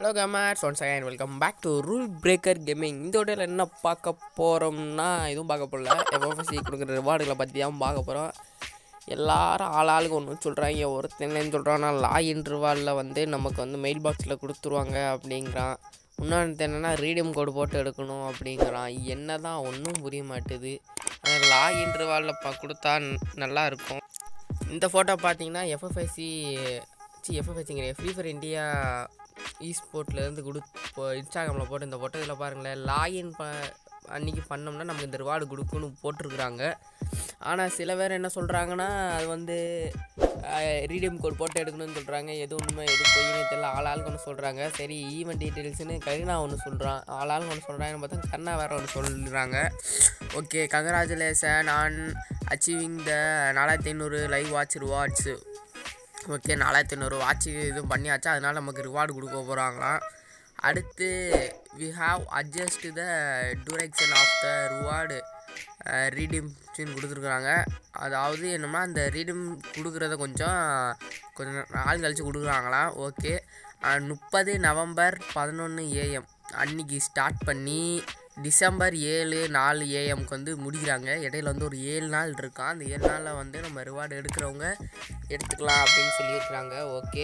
hello gamers once again welcome back to rule breaker gaming இந்த வீடியோவில் என்ன பார்க்க போகிறோம்னா எதுவும் பார்க்க போகல எஃப்எஃப்சி கொடுக்குற ரிவார்டுகளை பற்றி தான் பார்க்க போகிறோம் எல்லாரும் ஆள் ஆளுக்கு ஒன்று சொல்கிறாங்க ஒருத்தன் சொல்கிறான்னா லாகின் ரிவார்டில் வந்து நமக்கு வந்து மெயில் பாக்ஸில் கொடுத்துருவாங்க அப்படிங்கிறான் இன்னொன்று என்னென்னா ரீடியம் கோடு போட்டு எடுக்கணும் அப்படிங்கிறான் என்ன தான் ஒன்றும் புரிய மாட்டுது லாகின் ரிவார்டில் ப கொடுத்தா நல்லா இருக்கும் இந்த ஃபோட்டோ பார்த்தீங்கன்னா எஃப்எஃப்ஐசி சி எஃப்எஃப்ஐசிங்கிற ஃப்ரீ ஃபயர் இந்தியா இ ஸ்போர்ட்லேருந்து கொடு இப்போ இன்ஸ்டாகிராமில் போட்டு இந்த ஃபோட்டோ இதில் பாருங்களேன் லாகின் ப அன்றைக்கி பண்ணோம்னா நமக்கு இந்த ரிவார்டு கொடுக்குன்னு போட்டிருக்குறாங்க ஆனால் சில பேர் என்ன சொல்கிறாங்கன்னா அது வந்து ரீடியம் கோட் போட்டு எடுக்கணும்னு சொல்கிறாங்க எது உண்மை எது பொய்னே தெரியல ஆள் ஆளுக்கு ஒன்று சொல்கிறாங்க சரி ஈவெண்ட் டீட்டெயில்ஸ்னு கருணா ஒன்று சொல்கிறான் ஆள் ஆளுக்கு ஒன்று சொல்கிறாங்கன்னு பார்த்தா கருணா வேறு ஒன்று சொல்கிறாங்க okay congratulation on achieving the நாலாயிரத்தி ஐநூறு லைவ் வாட்ச் ரிவார்ட்ஸு ஓகே நாலாயிரத்தி ஐநூறு வாட்ச் இதுவும் பண்ணியாச்சு அதனால் நமக்கு ரிவார்டு கொடுக்க போகிறாங்களாம் அடுத்து we have adjust the duration of the reward redemption கொடுத்துருக்குறாங்க அதாவது என்னன்னா அந்த ரீடிம் கொடுக்குறத கொஞ்சம் கொஞ்சம் நாள் கழித்து கொடுக்குறாங்களாம் ஓகே முப்பது நவம்பர் பதினொன்று ஏஎம் அன்னைக்கு ஸ்டார்ட் பண்ணி டிசம்பர் ஏழு நாலு ஏஎம்க்கு வந்து முடிக்கிறாங்க இடையில வந்து ஒரு ஏழு நாள் இருக்கான் அந்த ஏழு நாளில் வந்து நம்ம ரிவார்டு எடுக்கிறவங்க எடுத்துக்கலாம் அப்படின்னு சொல்லியிருக்கிறாங்க ஓகே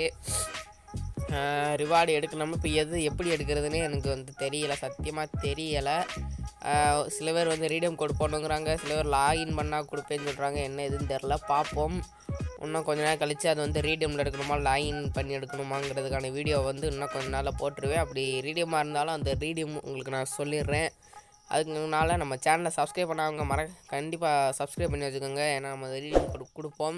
ரிவார்டு எடுக்கணும் இப்போ எது எப்படி எடுக்கிறதுன்னு எனக்கு வந்து தெரியல சத்தியமாக தெரியலை சில பேர் வந்து ரீடியம் கோட் போடணுங்கிறாங்க சில பேர் லாகின் பண்ணால் கொடுப்பேன்னு சொல்கிறாங்க என்ன எதுன்னு தெரில பார்ப்போம் இன்னும் கொஞ்ச நேரம் கழித்து அது வந்து ரீடியமில் எடுக்கணுமா லாகின் பண்ணி எடுக்கணுமாங்கிறதுக்கான வீடியோ வந்து இன்னும் கொஞ்ச நாளில் போட்டுருவேன் அப்படி ரீடியமாக இருந்தாலும் அந்த ரீடியம் உங்களுக்கு நான் சொல்லிடுறேன் அதுக்குனால நம்ம சேனலை சப்ஸ்கிரைப் பண்ணாங்க மற கண்டிப்பாக சப்ஸ்கிரைப் பண்ணி வச்சுக்கோங்க ஏன்னா நம்ம ரீடியம் கொடு கொடுப்போம்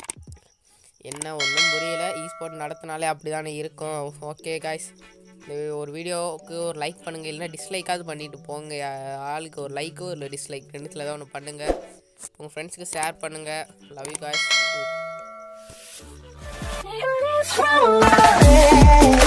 என்ன ஒன்றும் புரியல ஈஸ்போர்ட் நடத்தினாலே அப்படி தானே இருக்கும் ஓகே காய்ஸ் இந்த ஒரு வீடியோவுக்கு ஒரு லைக் பண்ணுங்கள் இல்லைன்னா டிஸ்லைக்காவது பண்ணிட்டு போங்க ஆளுக்கு ஒரு லைக்கோ இல்லை டிஸ்லைக் ரெண்டுத்தில் ஏதோ ஒன்று பண்ணுங்கள் உங்கள் ஃப்ரெண்ட்ஸுக்கு ஷேர் பண்ணுங்கள் லவ் யூ காய்ஸ் From